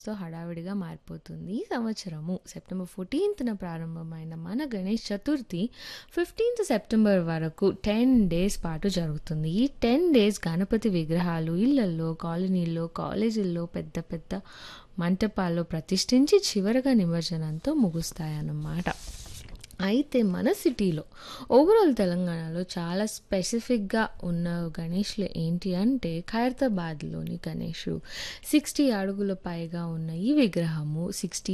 so హడావిడిగా మారిపోతుంది ఈ సంవత్సరము సెప్టెంబర్ ఫోర్టీన్త్న ప్రారంభమైన మన గణేష్ చతుర్థి ఫిఫ్టీన్త్ సెప్టెంబర్ వరకు టెన్ డేస్ పాటు జరుగుతుంది ఈ టెన్ డేస్ గణపతి విగ్రహాలు ఇళ్లల్లో కాలనీల్లో కాలేజీల్లో పెద్ద పెద్ద మంటపాల్లో ప్రతిష్ఠించి చివరగా నిమజ్జనంతో ముగుస్తాయన్నమాట అయితే మన సిటీలో ఓవరాల్ తెలంగాణలో చాలా స్పెసిఫిక్గా ఉన్న గణేష్లు ఏంటి అంటే ఖైరతాబాద్లోని గణేషు సిక్స్టీ అడుగుల పైగా ఉన్న ఈ విగ్రహము సిక్స్టీ